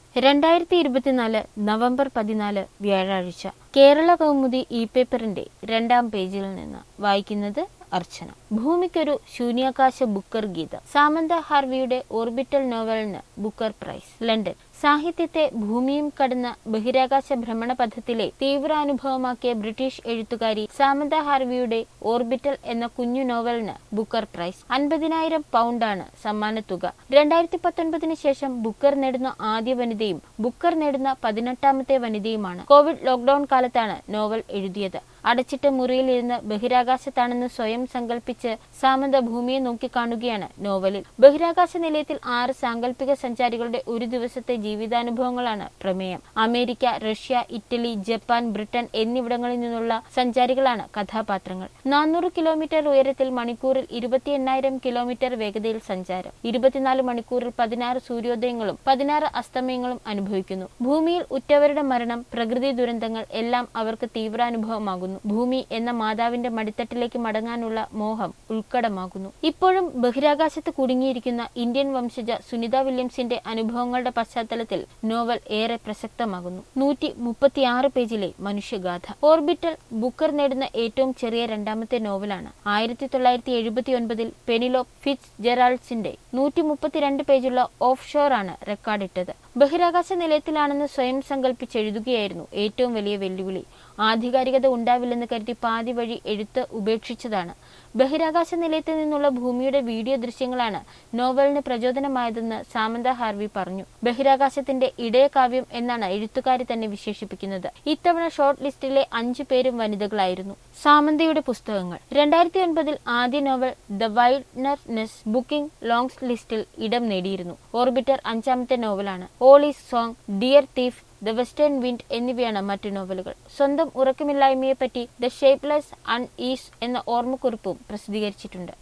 രണ്ടായിരത്തി ഇരുപത്തിനാല് നവംബർ പതിനാല് വ്യാഴാഴ്ച കേരള കൗമുദി ഇ പേപ്പറിന്റെ രണ്ടാം പേജിൽ നിന്ന് വായിക്കുന്നത് അർച്ചന ഭൂമിക്കൊരു ശൂന്യാകാശ ബുക്കർ ഗീതം സാമന്ത ഹാർവിയുടെ ഓർബിറ്റൽ നോവലിന് ബുക്കർ പ്രൈസ് ലണ്ടൻ സാഹിത്യത്തെ ഭൂമിയും കടന്ന ബഹിരാകാശ ഭ്രമണ പഥത്തിലെ തീവ്രാനുഭവമാക്കിയ ബ്രിട്ടീഷ് എഴുത്തുകാരി സാമന്ത ഹാർവിയുടെ ഓർബിറ്റൽ എന്ന കുഞ്ഞു നോവലിന് ബുക്കർ പ്രൈസ് അൻപതിനായിരം പൗണ്ടാണ് സമ്മാനത്തുക രണ്ടായിരത്തി പത്തൊൻപതിന് ശേഷം ബുക്കർ നേടുന്ന ആദ്യ വനിതയും ബുക്കർ നേടുന്ന പതിനെട്ടാമത്തെ വനിതയുമാണ് കോവിഡ് ലോക്ഡൌൺ കാലത്താണ് നോവൽ എഴുതിയത് അടച്ചിട്ട മുറിയിലിരുന്ന് ബഹിരാകാശത്താണെന്ന് സ്വയം സങ്കല്പിച്ച് സാമന്ത ഭൂമിയെ നോക്കിക്കാണുകയാണ് നോവലിൽ ബഹിരാകാശ നിലയത്തിൽ ആറ് സാങ്കല്പിക സഞ്ചാരികളുടെ ഒരു ദിവസത്തെ ജീവിതാനുഭവങ്ങളാണ് പ്രമേയം America Russia Italy Japan Britain എന്നിവിടങ്ങളിൽ നിന്നുള്ള സഞ്ചാരികളാണ് കഥാപാത്രങ്ങൾ നാനൂറ് കിലോമീറ്റർ ഉയരത്തിൽ മണിക്കൂറിൽ ഇരുപത്തി എണ്ണായിരം കിലോമീറ്റർ വേഗതയിൽ സഞ്ചാരം ഇരുപത്തിനാല് മണിക്കൂറിൽ പതിനാറ് സൂര്യോദയങ്ങളും പതിനാറ് അസ്തമയങ്ങളും അനുഭവിക്കുന്നു ഭൂമിയിൽ ഉറ്റവരുടെ മരണം പ്രകൃതി ദുരന്തങ്ങൾ എല്ലാം അവർക്ക് തീവ്രാനുഭവമാകുന്നു ഭൂമി എന്ന മാതാവിന്റെ മടിത്തട്ടിലേക്ക് മടങ്ങാനുള്ള മോഹം ഉൾക്കടമാകുന്നു ഇപ്പോഴും ബഹിരാകാശത്ത് കുടുങ്ങിയിരിക്കുന്ന ഇന്ത്യൻ വംശജ സുനിത വില്യംസിന്റെ അനുഭവങ്ങളുടെ പശ്ചാത്തലത്തിൽ നോവൽ ഏറെ പ്രസക്തമാകുന്നു നൂറ്റി മുപ്പത്തിയാറ് പേജിലെ മനുഷ്യഗാഥ ഓർബിറ്റൽ ബുക്കർ നേടുന്ന ഏറ്റവും ചെറിയ രണ്ടാമത്തെ നോവലാണ് ആയിരത്തി തൊള്ളായിരത്തി എഴുപത്തി ഒൻപതിൽ പെനിലോ ഫിറ്റ്സ് ജെറാൾഡ്സിന്റെ നൂറ്റി മുപ്പത്തിരണ്ട് പേജുള്ള ഓഫ് ഷോർ ആണ് റെക്കോർഡിട്ടത് ബഹിരാകാശ നിലയത്തിലാണെന്ന് സ്വയം സങ്കല്പിച്ചെഴുതുകയായിരുന്നു ഏറ്റവും വലിയ വെല്ലുവിളി ആധികാരികത ഉണ്ടാവില്ലെന്ന് കരുതി പാതി വഴി എഴുത്ത് ഉപേക്ഷിച്ചതാണ് ബഹിരാകാശ നിലയത്തിൽ നിന്നുള്ള ഭൂമിയുടെ വീഡിയോ ദൃശ്യങ്ങളാണ് നോവലിന് പ്രചോദനമായതെന്ന് സാമന്ത ഹാർവി പറഞ്ഞു ബഹിരാകാശത്തിന്റെ ഇടയകാവ്യം എന്നാണ് എഴുത്തുകാരി തന്നെ വിശേഷിപ്പിക്കുന്നത് ഇത്തവണ ഷോർട്ട് ലിസ്റ്റിലെ അഞ്ചു പേരും വനിതകളായിരുന്നു സാമന്തയുടെ പുസ്തകങ്ങൾ രണ്ടായിരത്തി ഒൻപതിൽ ആദ്യ novel the wilderness Booker ലോങ്സ് ലിസ്റ്റിൽ ഇടം നേടിയിരുന്നു ഓർബിറ്റർ അഞ്ചാമത്തെ നോവലാണ് all is song dear thief the western wind എന്നിവയാണ് മറ്റു നോവലുകൾ സ്വന്തം ഉറക്കമില്ലായ്മയെപ്പറ്റി ദ ഷേപ്പ്ലെസ് അൺ ഈസ് എന്ന ഓർമ്മക്കുറിപ്പും പ്രസിദ്ധീകരിച്ചിട്ടുണ്ട്